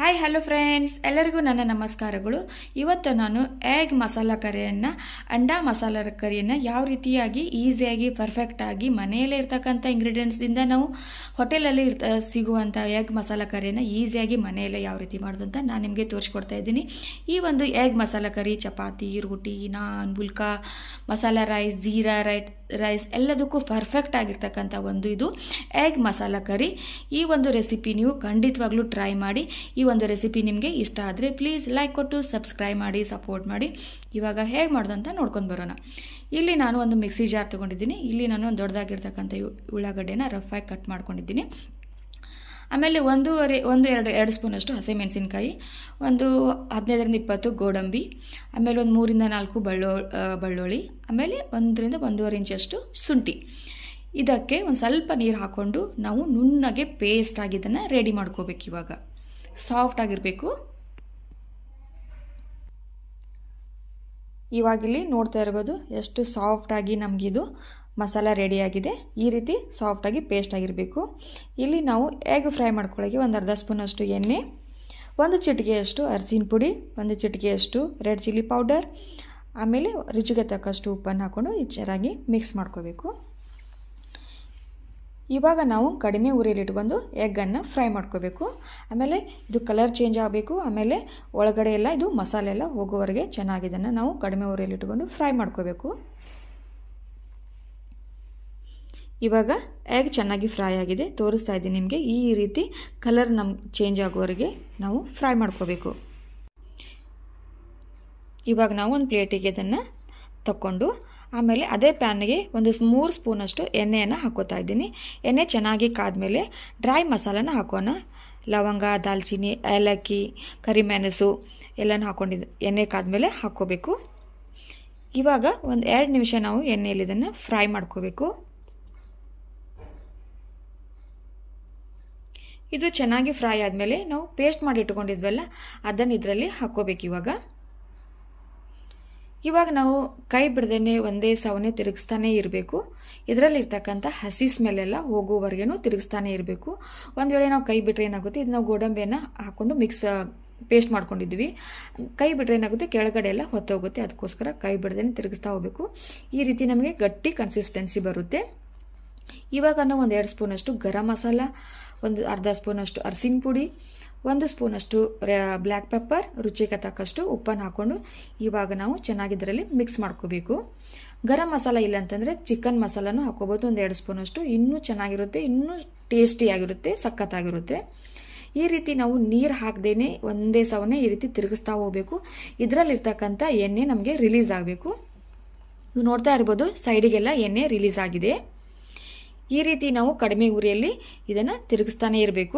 hi hello friends ಎಲ್ಲರಿಗೂ ನನ್ನ ನಮಸ್ಕಾರಗಳು ಇವತ್ತು ನಾನು ಎಗ್ ಮಸಾಲ ಕರಿಯನ್ನು ಅಂಡಾ ಮಸಾಲ ಕರಿಯನ್ನು ಯಾವ ರೀತಿಯಾಗಿ ಈಸಿಯಾಗಿ ಪರ್ಫೆಕ್ಟಾಗಿ ಮನೆಯಲ್ಲೇ ಇರ್ತಕ್ಕಂಥ ಇಂಗ್ರೀಡಿಯೆಂಟ್ಸ್ದಿಂದ ನಾವು ಹೋಟೆಲಲ್ಲಿ ಇರ್ತ ಸಿಗುವಂಥ ಎಗ್ ಮಸಾಲ ಕರಿಯನ್ನು ಈಸಿಯಾಗಿ ಮನೆಯಲ್ಲೇ ಯಾವ ರೀತಿ ಮಾಡೋದು ಅಂತ ನಾನು ನಿಮಗೆ ತೋರಿಸ್ಕೊಡ್ತಾ ಇದ್ದೀನಿ ಈ ಒಂದು ಎಗ್ ಮಸಾಲ ಕರಿ ಚಪಾತಿ ರೋಟಿ ನಾನ್ ಬುಲ್ಕಾ ಮಸಾಲ ರೈಸ್ ಜೀರಾ ರೈಟ್ ರೈಸ್ ಎಲ್ಲದಕ್ಕೂ ಪರ್ಫೆಕ್ಟ್ ಆಗಿರ್ತಕ್ಕಂಥ ಒಂದು ಇದು ಎಗ್ ಮಸಾಲ ಕರಿ ಈ ಒಂದು ರೆಸಿಪಿ ನೀವು ಖಂಡಿತವಾಗ್ಲೂ ಟ್ರೈ ಮಾಡಿ ಈ ಒಂದು ರೆಸಿಪಿ ನಿಮಗೆ ಇಷ್ಟ ಆದರೆ ಪ್ಲೀಸ್ ಲೈಕ್ ಕೊಟ್ಟು ಸಬ್ಸ್ಕ್ರೈಬ್ ಮಾಡಿ ಸಪೋರ್ಟ್ ಮಾಡಿ ಇವಾಗ ಹೇಗೆ ಮಾಡೋದು ಅಂತ ನೋಡ್ಕೊಂಡು ಬರೋಣ ಇಲ್ಲಿ ನಾನು ಒಂದು ಮಿಕ್ಸಿ ಜಾರ್ ತೊಗೊಂಡಿದ್ದೀನಿ ಇಲ್ಲಿ ನಾನು ಒಂದು ದೊಡ್ಡದಾಗಿರ್ತಕ್ಕಂಥ ಉಳ್ಳಾಗಡ್ಡೆನ ರಫಾಗಿ ಕಟ್ ಮಾಡ್ಕೊಂಡಿದ್ದೀನಿ ಆಮೇಲೆ ಒಂದೂವರೆ ಒಂದು ಎರಡು ಎರಡು ಸ್ಪೂನಷ್ಟು ಹಸಿಮೆಣಸಿನ್ಕಾಯಿ ಒಂದು ಹದಿನೈದರಿಂದ ಇಪ್ಪತ್ತು ಗೋಡಂಬಿ ಆಮೇಲೆ ಒಂದು ಮೂರಿಂದ ನಾಲ್ಕು ಬಳ್ಳೋ ಬೆಳ್ಳುಳ್ಳಿ ಆಮೇಲೆ ಒಂದರಿಂದ ಒಂದೂವರೆ ಇಂಚಷ್ಟು ಶುಂಠಿ ಇದಕ್ಕೆ ಒಂದು ಸ್ವಲ್ಪ ನೀರು ಹಾಕ್ಕೊಂಡು ನಾವು ನುಣ್ಣಗೆ ಪೇಸ್ಟ್ ಆಗಿ ಇದನ್ನು ರೆಡಿ ಮಾಡ್ಕೋಬೇಕು ಇವಾಗ ಸಾಫ್ಟ್ ಆಗಿರಬೇಕು ಇವಾಗಿಲ್ಲಿ ನೋಡ್ತಾ ಇರ್ಬೋದು ಎಷ್ಟು ಸಾಫ್ಟಾಗಿ ನಮಗಿದು ಮಸಾಲ ರೆಡಿಯಾಗಿದೆ ಈ ರೀತಿ ಸಾಫ್ಟಾಗಿ ಪೇಸ್ಟ್ ಆಗಿರಬೇಕು ಇಲ್ಲಿ ನಾವು ಎಗ್ ಫ್ರೈ ಮಾಡ್ಕೊಳ್ಳೋಕೆ ಒಂದು ಅರ್ಧ ಸ್ಪೂನಷ್ಟು ಎಣ್ಣೆ ಒಂದು ಚಿಟಿಕೆಯಷ್ಟು ಅರಿಶಿನ ಪುಡಿ ಒಂದು ಚಿಟಿಕೆಯಷ್ಟು ರೆಡ್ ಚಿಲ್ಲಿ ಪೌಡರ್ ಆಮೇಲೆ ರುಚಿಗೆ ತಕ್ಕಷ್ಟು ಉಪ್ಪನ್ನು ಹಾಕ್ಕೊಂಡು ಚೆನ್ನಾಗಿ ಮಿಕ್ಸ್ ಮಾಡ್ಕೋಬೇಕು ಇವಾಗ ನಾವು ಕಡಿಮೆ ಉರಿಯಲ್ಲಿ ಇಟ್ಕೊಂಡು ಎಗ್ಗನ್ನು ಫ್ರೈ ಮಾಡ್ಕೋಬೇಕು ಆಮೇಲೆ ಇದು ಕಲರ್ ಚೇಂಜ್ ಆಗಬೇಕು ಆಮೇಲೆ ಒಳಗಡೆ ಎಲ್ಲ ಇದು ಮಸಾಲೆ ಎಲ್ಲ ಹೋಗೋವರೆಗೆ ಚೆನ್ನಾಗಿ ಇದನ್ನು ನಾವು ಕಡಿಮೆ ಉರಿಯಲ್ಲಿ ಇಟ್ಕೊಂಡು ಫ್ರೈ ಮಾಡ್ಕೋಬೇಕು ಇವಾಗ ಎಗ್ ಚೆನ್ನಾಗಿ ಫ್ರೈ ಆಗಿದೆ ತೋರಿಸ್ತಾ ಇದ್ದೀನಿ ನಿಮಗೆ ಈ ರೀತಿ ಕಲರ್ ನಮ್ಗೆ ಚೇಂಜ್ ಆಗೋವರೆಗೆ ನಾವು ಫ್ರೈ ಮಾಡ್ಕೋಬೇಕು ಇವಾಗ ನಾವು ಒಂದು ಪ್ಲೇಟಿಗೆ ಇದನ್ನು ತಗೊಂಡು ಆಮೇಲೆ ಅದೇ ಪ್ಯಾನ್ಗೆ ಒಂದು ಮೂರು ಸ್ಪೂನಷ್ಟು ಎಣ್ಣೆಯನ್ನು ಹಾಕೋತಾ ಇದ್ದೀನಿ ಎಣ್ಣೆ ಚೆನ್ನಾಗಿ ಕಾದ್ಮೇಲೆ ಡ್ರೈ ಮಸಾಲನ ಹಾಕೋಣ ಲವಂಗ ದಾಲ್ಚಿನ್ನಿ ಏಲಕ್ಕಿ ಕರಿಮೆಣಸು ಎಲ್ಲನೂ ಹಾಕೊಂಡಿದ್ದು ಎಣ್ಣೆ ಕಾದ್ಮೇಲೆ ಹಾಕ್ಕೋಬೇಕು ಇವಾಗ ಒಂದು ಎರಡು ನಿಮಿಷ ನಾವು ಎಣ್ಣೆಯಲ್ಲಿ ಇದನ್ನು ಫ್ರೈ ಮಾಡ್ಕೋಬೇಕು ಇದು ಚೆನ್ನಾಗಿ ಫ್ರೈ ಆದಮೇಲೆ ನಾವು ಪೇಸ್ಟ್ ಮಾಡಿ ಇಟ್ಕೊಂಡಿದ್ವಲ್ಲ ಅದನ್ನು ಇದರಲ್ಲಿ ಹಾಕ್ಕೋಬೇಕು ಇವಾಗ ಇವಾಗ ನಾವು ಕೈ ಬಿಡ್ದೇ ಒಂದೇ ಸವನೆ ತಿರುಗಿಸ್ತಾನೆ ಇರಬೇಕು ಇದರಲ್ಲಿರ್ತಕ್ಕಂಥ ಹಸಿ ಸ್ಮೆಲ್ಲೆಲ್ಲ ಹೋಗೋವರೆಗೂ ತಿರುಗಿಸ್ತಾನೆ ಇರಬೇಕು ಒಂದು ವೇಳೆ ನಾವು ಕೈ ಬಿಟ್ಟರೆ ಏನಾಗುತ್ತೆ ಇದು ನಾವು ಗೋಡಂಬಿಯನ್ನು ಹಾಕ್ಕೊಂಡು ಮಿಕ್ಸ್ ಪೇಸ್ಟ್ ಮಾಡ್ಕೊಂಡಿದ್ವಿ ಕೈ ಬಿಟ್ಟರೆ ಏನಾಗುತ್ತೆ ಕೆಳಗಡೆ ಎಲ್ಲ ಹೊತ್ತೋಗುತ್ತೆ ಅದಕ್ಕೋಸ್ಕರ ಕೈ ಬಿಡ್ದೇ ತಿರುಗಿಸ್ತಾ ಹೋಗಬೇಕು ಈ ರೀತಿ ನಮಗೆ ಗಟ್ಟಿ ಕನ್ಸಿಸ್ಟೆನ್ಸಿ ಬರುತ್ತೆ ಇವಾಗ ನಾವು ಒಂದು ಎರಡು ಸ್ಪೂನಷ್ಟು ಗರಂ ಮಸಾಲ ಒಂದು ಅರ್ಧ ಸ್ಪೂನಷ್ಟು ಅರಸಿನ ಪುಡಿ ಒಂದು ಸ್ಪೂನಷ್ಟು ಬ್ಲ್ಯಾಕ್ ಪೆಪ್ಪರ್ ರುಚಿಗೆ ತಕ್ಕಷ್ಟು ಉಪ್ಪನ್ನು ಹಾಕ್ಕೊಂಡು ಇವಾಗ ನಾವು ಚೆನ್ನಾಗಿ ಇದರಲ್ಲಿ ಮಿಕ್ಸ್ ಮಾಡ್ಕೋಬೇಕು ಗರಂ ಮಸಾಲ ಇಲ್ಲ ಅಂತಂದರೆ ಚಿಕನ್ ಮಸಾಲನೂ ಹಾಕೋಬೋದು ಒಂದು ಎರಡು ಸ್ಪೂನಷ್ಟು ಇನ್ನೂ ಚೆನ್ನಾಗಿರುತ್ತೆ ಇನ್ನೂ ಟೇಸ್ಟಿಯಾಗಿರುತ್ತೆ ಸಖತ್ತಾಗಿರುತ್ತೆ ಈ ರೀತಿ ನಾವು ನೀರು ಹಾಕ್ದೇ ಒಂದೇ ಸವನೆ ಈ ರೀತಿ ತಿರುಗಿಸ್ತಾ ಹೋಗಬೇಕು ಇದರಲ್ಲಿರ್ತಕ್ಕಂಥ ಎಣ್ಣೆ ನಮಗೆ ರಿಲೀಸ್ ಆಗಬೇಕು ನೀವು ನೋಡ್ತಾ ಇರ್ಬೋದು ಸೈಡಿಗೆಲ್ಲ ಎಣ್ಣೆ ರಿಲೀಸ್ ಆಗಿದೆ ಈ ರೀತಿ ನಾವು ಕಡಿಮೆ ಉರಿಯಲ್ಲಿ ಇದನ್ನು ತಿರುಗಿಸ್ತಾನೆ ಇರಬೇಕು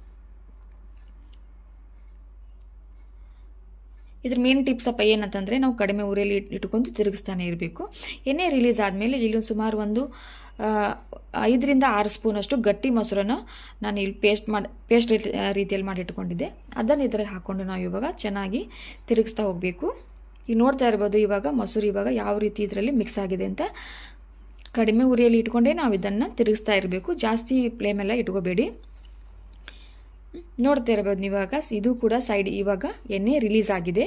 ಇದ್ರ ಮೇನ್ ಟಿಪ್ಸ್ ಅಪ್ಪ ಏನಂತಂದರೆ ನಾವು ಕಡಿಮೆ ಉರಿಯಲ್ಲಿ ಇಟ್ಕೊಂಡು ತಿರುಗಿಸ್ತಾನೆ ಇರಬೇಕು ಎಣ್ಣೆ ರಿಲೀಸ್ ಆದಮೇಲೆ ಇಲ್ಲಿ ಸುಮಾರು ಒಂದು ಐದರಿಂದ ಆರು ಸ್ಪೂನಷ್ಟು ಗಟ್ಟಿ ಮೊಸರನ್ನು ನಾನು ಇಲ್ಲಿ ಪೇಸ್ಟ್ ಮಾಡಿ ಪೇಸ್ಟ್ ರೀತಿಯಲ್ಲಿ ಮಾಡಿ ಇಟ್ಕೊಂಡಿದ್ದೆ ಅದನ್ನು ಇದರಲ್ಲಿ ಹಾಕ್ಕೊಂಡು ನಾವು ಇವಾಗ ಚೆನ್ನಾಗಿ ತಿರುಗಿಸ್ತಾ ಹೋಗಬೇಕು ಈಗ ನೋಡ್ತಾ ಇರ್ಬೋದು ಇವಾಗ ಮೊಸರು ಇವಾಗ ಯಾವ ರೀತಿ ಇದರಲ್ಲಿ ಮಿಕ್ಸ್ ಆಗಿದೆ ಅಂತ ಕಡಿಮೆ ಉರಿಯಲ್ಲಿ ಇಟ್ಕೊಂಡೇ ನಾವು ಇದನ್ನು ತಿರುಗಿಸ್ತಾ ಇರಬೇಕು ಜಾಸ್ತಿ ಫ್ಲೇಮೆಲ್ಲ ಇಟ್ಕೋಬೇಡಿ ನೋಡ್ತಾ ಇರ್ಬೋದು ಇವಾಗ ಇದು ಕೂಡ ಸೈಡ್ ಇವಾಗ ಎಣ್ಣೆ ರಿಲೀಸ್ ಆಗಿದೆ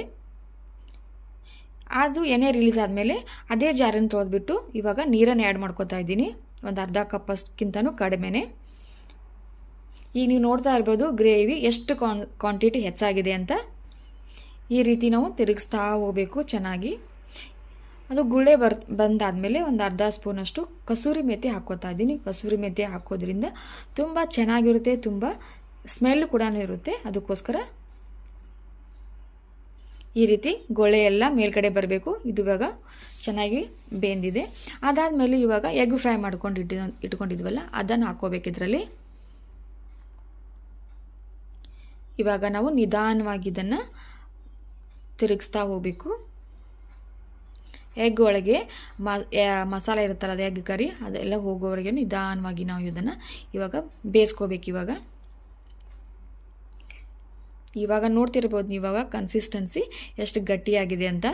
ಅದು ಎಣ್ಣೆ ರಿಲೀಸ್ ಆದಮೇಲೆ ಅದೇ ಜಾರನ್ನು ತೊಳೆದ್ಬಿಟ್ಟು ಇವಾಗ ನೀರನ್ನು ಆ್ಯಡ್ ಮಾಡ್ಕೊತಾ ಇದ್ದೀನಿ ಒಂದು ಅರ್ಧ ಕಪ್ಪಸ್ಕಿಂತನೂ ಕಡಿಮೆನೆ ಈಗ ನೀವು ನೋಡ್ತಾ ಇರ್ಬೋದು ಗ್ರೇವಿ ಎಷ್ಟು ಕಾನ್ ಕ್ವಾಂಟಿಟಿ ಹೆಚ್ಚಾಗಿದೆ ಅಂತ ಈ ರೀತಿ ನಾವು ತಿರುಗಿಸ್ತಾ ಹೋಗಬೇಕು ಚೆನ್ನಾಗಿ ಅದು ಗುಳ್ಳೆ ಬರ್ ಬಂದಾದಮೇಲೆ ಒಂದು ಅರ್ಧ ಸ್ಪೂನಷ್ಟು ಕಸೂರಿ ಮೆಥಿ ಹಾಕ್ಕೋತಾ ಇದ್ದೀನಿ ಕಸೂರಿ ಮೆಥಿ ಹಾಕೋದ್ರಿಂದ ತುಂಬ ಚೆನ್ನಾಗಿರುತ್ತೆ ತುಂಬ ಸ್ಮೆಲ್ ಕೂಡ ಇರುತ್ತೆ ಅದಕ್ಕೋಸ್ಕರ ಈ ರೀತಿ ಗೊಳೆ ಎಲ್ಲ ಮೇಲ್ಗಡೆ ಬರಬೇಕು ಇದು ಇವಾಗ ಚೆನ್ನಾಗಿ ಬೆಂದಿದೆ ಅದಾದಮೇಲೆ ಇವಾಗ ಎಗ್ ಫ್ರೈ ಮಾಡ್ಕೊಂಡು ಇಟ್ಟು ಇಟ್ಕೊಂಡಿದ್ವಲ್ಲ ಅದನ್ನು ಹಾಕೋಬೇಕು ಇದರಲ್ಲಿ ಇವಾಗ ನಾವು ನಿಧಾನವಾಗಿ ಇದನ್ನು ತಿರುಗಿಸ್ತಾ ಹೋಗಬೇಕು ಎಗ್ ಒಳಗೆ ಮಸಾಲೆ ಇರುತ್ತಲ್ಲ ಅದು ಎಗ್ ಕರಿ ಅದೆಲ್ಲ ಹೋಗೋವರೆಗೆ ನಿಧಾನವಾಗಿ ನಾವು ಇದನ್ನು ಇವಾಗ ಬೇಯಿಸ್ಕೋಬೇಕು ಇವಾಗ ಇವಾಗ ನೋಡ್ತಿರ್ಬೋದು ಇವಾಗ ಕನ್ಸಿಸ್ಟೆನ್ಸಿ ಎಷ್ಟು ಗಟ್ಟಿಯಾಗಿದೆ ಅಂತ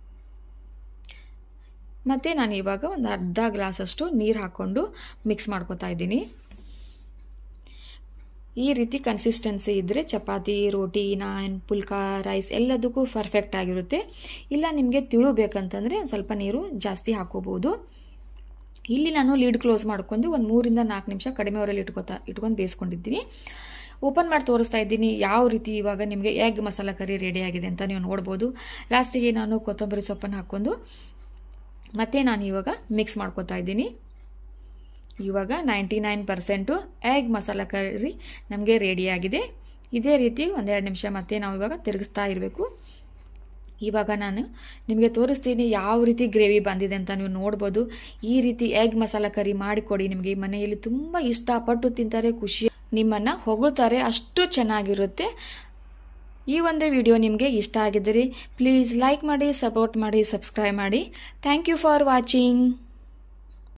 ಮತ್ತು ನಾನು ಇವಾಗ ಒಂದು ಅರ್ಧ ಗ್ಲಾಸಷ್ಟು ನೀರು ಹಾಕ್ಕೊಂಡು ಮಿಕ್ಸ್ ಮಾಡ್ಕೊತಾ ಇದ್ದೀನಿ ಈ ರೀತಿ ಕನ್ಸಿಸ್ಟೆನ್ಸಿ ಇದ್ದರೆ ಚಪಾತಿ ರೋಟಿ ನಾನ್ ಪುಲ್ಕ ರೈಸ್ ಎಲ್ಲದಕ್ಕೂ ಪರ್ಫೆಕ್ಟ್ ಆಗಿರುತ್ತೆ ಇಲ್ಲ ನಿಮಗೆ ತಿಳು ಬೇಕಂತಂದರೆ ಒಂದು ಸ್ವಲ್ಪ ನೀರು ಜಾಸ್ತಿ ಹಾಕೋಬೋದು ಇಲ್ಲಿ ನಾನು ಲೀಡ್ ಕ್ಲೋಸ್ ಮಾಡ್ಕೊಂಡು ಒಂದು ಮೂರಿಂದ ನಾಲ್ಕು ನಿಮಿಷ ಕಡಿಮೆ ಅವರಲ್ಲಿ ಇಟ್ಕೊತಾ ಇಟ್ಕೊಂಡು ಬೇಯಿಸ್ಕೊಂಡಿದ್ದೀನಿ ಓಪನ್ ಮಾಡಿ ತೋರಿಸ್ತಾ ಇದ್ದೀನಿ ಯಾವ ರೀತಿ ಇವಾಗ ನಿಮಗೆ ಎಗ್ ಮಸಾಲ ಕರಿ ರೆಡಿ ಆಗಿದೆ ಅಂತ ನೀವು ನೋಡ್ಬೋದು ಲಾಸ್ಟಿಗೆ ನಾನು ಕೊತ್ತಂಬರಿ ಸೊಪ್ಪನ್ನು ಹಾಕ್ಕೊಂಡು ಮತ್ತೆ ನಾನು ಇವಾಗ ಮಿಕ್ಸ್ ಮಾಡ್ಕೊತಾ ಇದ್ದೀನಿ ಇವಾಗ ninety nine percent egg masala curry ನಮಗೆ ರೆಡಿಯಾಗಿದೆ ಇದೇ ರೀತಿ ಒಂದೆರಡು ನಿಮಿಷ ಮತ್ತೆ ನಾವು ಇವಾಗ ತಿರುಗಿಸ್ತಾ ಇರಬೇಕು ಇವಾಗ ನಾನು ನಿಮಗೆ ತೋರಿಸ್ತೀನಿ ಯಾವ ರೀತಿ ಗ್ರೇವಿ ಬಂದಿದೆ ಅಂತ ನೀವು ನೋಡ್ಬೋದು ಈ ರೀತಿ ಎಗ್ ಮಸಾಲ ಕರಿ ಮಾಡಿಕೊಡಿ ನಿಮಗೆ ಮನೆಯಲ್ಲಿ ತುಂಬ ಇಷ್ಟಪಟ್ಟು ತಿಂತಾರೆ ಖುಷಿ ನಿಮ್ಮನ್ನು ಹೊಗಳ್ತಾರೆ ಅಷ್ಟು ಚೆನ್ನಾಗಿರುತ್ತೆ ಈ ಒಂದು ವಿಡಿಯೋ ನಿಮಗೆ ಇಷ್ಟ ಆಗಿದ್ದರೆ ಪ್ಲೀಸ್ ಲೈಕ್ ಮಾಡಿ ಸಪೋರ್ಟ್ ಮಾಡಿ ಸಬ್ಸ್ಕ್ರೈಬ್ ಮಾಡಿ ಥ್ಯಾಂಕ್ ಯು ಫಾರ್ ವಾಚಿಂಗ್